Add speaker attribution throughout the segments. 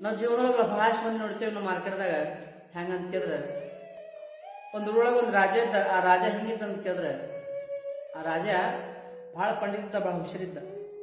Speaker 1: ನಾವು ಜೀವನದೊಳಗೆ ಬಹಳಷ್ಟು ಮಂದಿ ನೋಡ್ತೇವೆ ನಮ್ಮ ಮಾರ್ಕೆಟ್ದಾಗ ಹೆಂಗ ಅಂತ ಕೇಳಿದ್ರೆ ಒಂದು ಊರೊಳಗೆ ಒಂದು ರಾಜ ಇದ್ದ ಆ ರಾಜ ಹೆಂಗಿದ್ದ ಅಂತ ಕೇಳಿದ್ರೆ ಆ ರಾಜ ಬಹಳ ಪಂಡಿತ ಬಹಳ ಹುಷಾರಿದ್ದ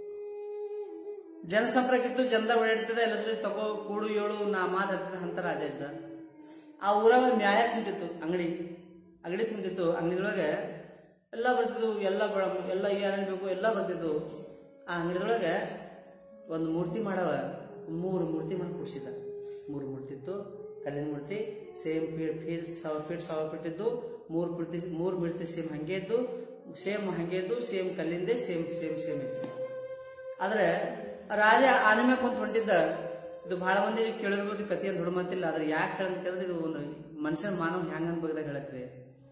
Speaker 1: ಜನಸಂಪರ್ಕ ಇತ್ತು ಜನದ ಓಡಾಡ್ತಿದ್ದ ಎಲ್ಲ ಸರಿ ತಗೋ ಕೂಡು ಏಳು ನಾ ಮಾತಾಡ್ತಿದ್ದ ಅಂತ ರಾಜ ಇದ್ದ ಆ ಊರಾಗ ಒಂದು ನ್ಯಾಯ ತುಂಬಿತ್ತು ಅಂಗಡಿ ಅಂಗಡಿ ತುಂಬಿತ್ತು ಅಂಗಡಿಯೊಳಗೆ ಎಲ್ಲ ಬರ್ತಿದ್ವು ಎಲ್ಲ ಬಳ ಎಲ್ಲ ಏನೇನು ಬೇಕು ಎಲ್ಲ ಬರ್ತಿದ್ವು ಆ ಅಂಗಡಿಯೊಳಗೆ ಒಂದು ಮೂರ್ತಿ ಮಾಡವ ಮೂರು ಮೂರ್ತಿ ಮಾಡಿ ಕೂಡಿಸಿದ ಮೂರು ಮೂರ್ತಿ ಇತ್ತು ಕಲ್ಲಿನ ಮೂರ್ತಿ ಸೇಮ್ ಫೀಟ್ ಫೀಟ್ ಸಾವಿರ ಫೀಟ್ ಸಾವಿರ ಫೀಟ್ ಇದ್ದು ಮೂರು ಮೂರ್ತಿ ಮೂರು ಮೂರ್ತಿ ಸೇಮ್ ಹಂಗೆ ಇದ್ದು ಸೇಮ್ ಹಂಗೆ ಇದ್ದು ಸೇಮ್ ಕಲ್ಲಿಂದೆ ಸೇಮ್ ಸೇಮ್ ಸೇಮ್ ಇತ್ತು ಆದ್ರೆ ರಾಜ ಆನೆ ಮೇಲೆ ಕುಂತ ಹೊಂಟಿದ್ದ ಇದು ಬಹಳ ಮಂದಿ ಕೇಳಿರ್ಬೋದು ಕಥೆ ಅಂತ ದೊಡ್ಡ ಮಾತಿಲ್ಲ ಆದ್ರೆ ಯಾಕೆ ಹೇಳಂತ ಕೇಳಿದ್ರೆ ಇದು ಒಂದು ಮನುಷ್ಯನ ಮಾನವ ಹ್ಯಾಂಗ ಅಂತ ಬಗ್ದಾಗ ಹೇಳತ್ರಿ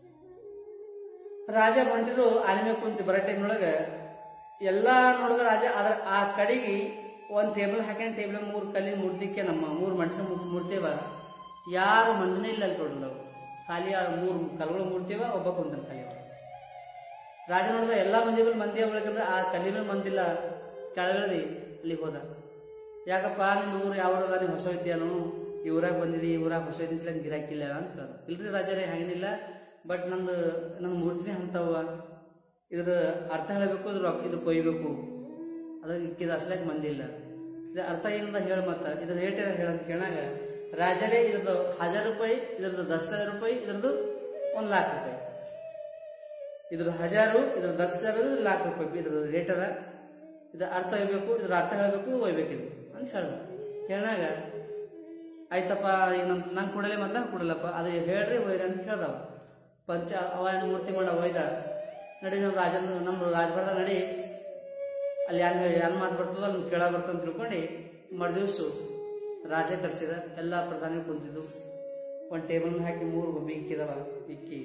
Speaker 1: ರಾಜ ಹೊಂಟಿದ್ರು ಆನೆ ಮೇಲೆ ಕುಂತು ಬರೋ ಟೈಮ್ನೊಳಗೆ ಎಲ್ಲಾ ನೋಡಿದ ರಾಜ ಅದ್ರ ಆ ಕಡೆಗೆ ಒಂದ್ ಟೇಬಲ್ ಹಾಕ್ಯಾನ ಟೇಬಲ್ ಮೂರು ಕಲ್ಲಿನ ಮೂರ್ತಿಕ್ಕೆ ನಮ್ಮ ಮೂರು ಮನುಷ್ಯ ಮೂರ್ತಿವ ಯಾರು ಮಂದಿನೇ ಇಲ್ಲ ಅಲ್ಲಿ ನೋಡಲ್ಲ ಅವು. ಖಾಲಿ ಆ ಮೂರು ಕಲ್ಗಳು ಮೂರ್ತಿವ ಒಬ್ಬ ಕುಂತಾನ ಖಾಲಿ ಅವ. ರಾಜ ನೋಡಿದ ಎಲ್ಲಾ ಮಂದಿ ಮೇಲೆ ಮಂದಿ ಆಗ್ಬೇಕಂದ್ರೆ ಆ ಕಲ್ಲಿನ ಮಂದಿಲ್ಲ ಕೆಳಗಡೆ ಅಲ್ಲಿ ಹೋದ ಯಾಕಪ್ಪ ನಿನ್ನ ಊರು ಯಾವ ಅದ ನೀವು ಹೊಸ ವಿದ್ಯಾನು ಈ ಊರಾಗ ಬಂದಿರಿ ಈ ಊರಾಗ ಹೊಸ ವಿದ್ಯಾ ಗಿರಾಕಿಲ್ಲ ಅಂತ ಕೇಳ್ದ ಇಲ್ರಿ ರಾಜರೇ ಹಂಗೇನಿಲ್ಲ ಬಟ್ ನಂದು ನನ್ನ ಮೂರ್ತಿನೇ ಅಂತವ ಇದ್ರ ಅರ್ಥ ಹೇಳಬೇಕು ಇದ್ರ ರೊಕ್ಕ ಇದು ಕೊಯ್ಬೇಕು ಅದ್ರ ಇಕ್ಕಿದ ಅಸಲಾಗಿ ಮಂದಿಲ್ಲ ಇದ್ರ ಅರ್ಥ ಏನಂತ ಹೇಳ ಮತ್ತ ಇದ್ರ ರೇಟ್ ಏನ ಹೇಳಂತ ಕೇಳಾಗ ರಾಜರೇ ಇದ್ರದ್ದು ಹಜಾರ್ ರೂಪಾಯಿ ಇದ್ರದ್ದು ದಸ್ ಸಾವಿರ ರೂಪಾಯಿ ಇದ್ರದ್ದು ಒಂದ್ ಲಾಖ ರೂಪಾಯಿ ಇದ್ರ ಹಜಾರು ಇದ್ರ ದಸ್ ಸಾವಿರ ಲಾಖ ರೂಪಾಯಿ ಇದ್ರ ರೇಟ್ ಅದ ಇದ್ರ ಅರ್ಥ ಒಯ್ಬೇಕು ಇದ್ರ ಅರ್ಥ ಹೇಳಬೇಕು ಒಯ್ಬೇಕು ಇದು ಅಂತ ಹೇಳ ಕೇಳಾಗ ಆಯ್ತಪ್ಪ ಈಗ ನಮ್ ನಂಗೆ ಕೊಡಲೆ ಮತ್ತ ಕೊಡಲಪ್ಪ ಅದು ಹೇಳ್ರಿ ಒಯ್ರಿ ಅಂತ ಕೇಳ್ದವ ಪಂಚ ಅವ ಏನ್ ಮೂರ್ತಿ ಮಾಡ ಒಯ್ದ ನಡಿ ನಮ್ಮ ರಾಜನ್ ನಮ್ಮ ರಾಜಭಾರದ ನಡಿ ಅಲ್ಲಿ ಯಾನ್ ಯಾನ್ ಮಾತು ಬರ್ತದ ಅಲ್ಲಿ ಕೇಳ ಬರ್ತದ ಅಂತ ತಿಳ್ಕೊಂಡು ಮರುದಿವ್ಸು ರಾಜ ಕರ್ಸಿದ ಎಲ್ಲ ಪ್ರಧಾನಿ ಕುಂತಿದ್ದು ಒಂದ್ ಟೇಬಲ್ ಹಾಕಿ ಮೂರು ಬೊಮ್ಮೆ ಇಕ್ಕಿದವ ಇಕ್ಕಿ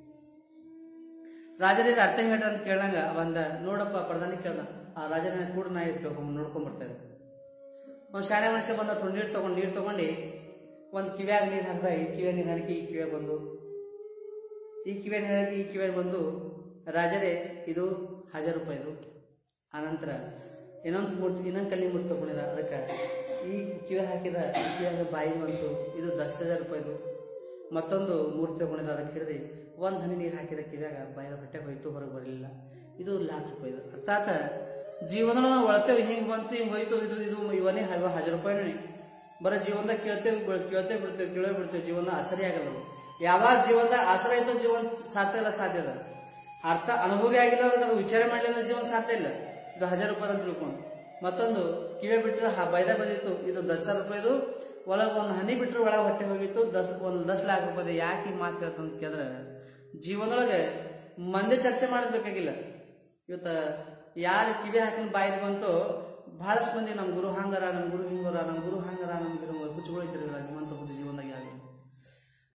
Speaker 1: ರಾಜರಿಗೆ ಅರ್ಥ ಹೇಳ್ರ ಅಂತ ಕೇಳಂಗ ಅವಂದ ನೋಡಪ್ಪ ಪ್ರಧಾನಿ ಕೇಳ್ದ ಆ ರಾಜನ ಕೂಡ ನಾ ಇಟ್ಟು ನೋಡ್ಕೊಂಡ್ ಬರ್ತೇವೆ ಒಂದ್ ಶಾಣೆ ಮನುಷ್ಯ ಬಂದ ತೊಂಡ್ ನೀರು ತಗೊಂಡ್ ನೀರು ತಗೊಂಡು ಒಂದ್ ಕಿವ್ಯಾಗ ನೀರ್ ಹಾಕ್ದ ಈ ಕಿವ್ಯಾಗ ನೀರ್ ಹಾಕಿ ಈ ಕಿವ್ಯಾಗ ಬಂದು ಈ ಕಿವ್ಯಾಗ ನೀರ್ ಹಾಕಿ ಈ ಕಿವ್ಯಾಗ ಬಂದು ರಾಜರೇ ಇದು ಹಜಾರ್ ರೂಪಾಯಿದು ಆನಂತರ ಇನ್ನೊಂದು ಮೂರ್ತಿ ಇನ್ನೊಂದು ಕಲ್ಲಿ ಮೂರ್ತಿ ತಗೊಂಡಿರ ಅದಕ್ಕೆ ಈ ಕಿವಿ ಹಾಕಿದ ಈ ಕಿವಿಯಾಗ ಬಾಯಿ ಬಂತು ಇದು ದಸ್ ಹಜಾರ್ ರೂಪಾಯಿದು ಮತ್ತೊಂದು ಮೂರ್ತಿ ತಗೊಂಡಿದ್ದ ಅದಕ್ಕೆ ಹಿಡಿದು ಒಂದ್ ಹನಿ ನೀರು ಹಾಕಿದ ಕಿವ್ಯಾಗ ಬಾಯಿದ ಹೊಟ್ಟೆ ಹೋಯ್ತು ಹೊರಗೆ ಬರಲಿಲ್ಲ ಇದು ಲಾಖ ರೂಪಾಯಿದು ಅರ್ಥಾತ್ ಜೀವನದೊಳಗೆ ನಾವು ಒಳತೇವೆ ಹಿಂಗ್ ಬಂತು ಹಿಂಗ್ ಹೋಯ್ತು ಇದು ಇದು ಇವನೇ ಇವ ಹಜಾರ್ ರೂಪಾಯಿನೇ ಬರೋ ಜೀವನದಾಗ ಕೇಳ್ತೇವೆ ಬಿಡ್- ಕೇಳ್ತೇವೆ ಬಿಡ್ತೇವೆ ಕೇಳೇ ಬಿಡ್ತೇವೆ ಜೀವನ ಆಸರೆ ಆಗಲ್ಲ ಅದು. ಯಾವಾಗ ಜೀವನದಾಗ ಆಸರೆ ಆಯ್ತು ಜೀವನ ಸಾಧ್ಯ ಇಲ್ಲ ಸಾಧ್ಯ ಅದ ಅರ್ಥ ಅನುಭವಿ ಆಗಿಲ್ಲ ಅದಕ್ಕೆ ಅದು ವಿಚಾರ ಮಾಡಲಿಲ್ಲ ಜೀವನ ಸಾಧ್ಯ ಇಲ್ಲ ಇದು ಹಜಾರ್ ರೂಪಾಯಿ ಅಂತ ತಿಳ್ಕೊಂಡು ಮತ್ತೊಂದು ಕಿವಿ ಬಿಟ್ಟರೆ ಬೈದ ಬಂದಿತ್ತು ಇದು ದಸ್ ಸಾವಿರ ರೂಪಾಯಿದು ಒಳಗೆ ಒಂದು ಹನಿ ಬಿಟ್ಟರೆ ಒಳಗೆ ಹೊಟ್ಟೆ ಹೋಗಿತ್ತು ದಸ್ ಒಂದು ದಸ್ ಲಾಖ ರೂಪಾಯಿ ಯಾಕೆ ಹಿಂಗ್ ಮಾತು ಹೇಳ್ತಂತ ಕೇಳಿದ್ರೆ ಜೀವನದೊಳಗೆ ಮಂದಿ ಚರ್ಚೆ ಮಾಡಬೇಕಾಗಿಲ್ಲ ಇವತ್ತ ಯಾರು ಕಿವಿ ಹಾಕಿನ ಬಾಯಿದ್ ಬಂತು ಬಹಳಷ್ಟು ಮಂದಿ ನಮ್ಮ ಗುರು ಹಂಗರ ನಮ್ಮ ಗುರು ಹಿಂಗರ ನಮ್ಮ ಗುರು ಹಂಗರ ನಮ್ಮ ಗುರು ಹುಚ್ಚುಗಳಿದ್ರು ನಿಮ್ಮಂತ ಜೀವನದಾಗ ಯಾರು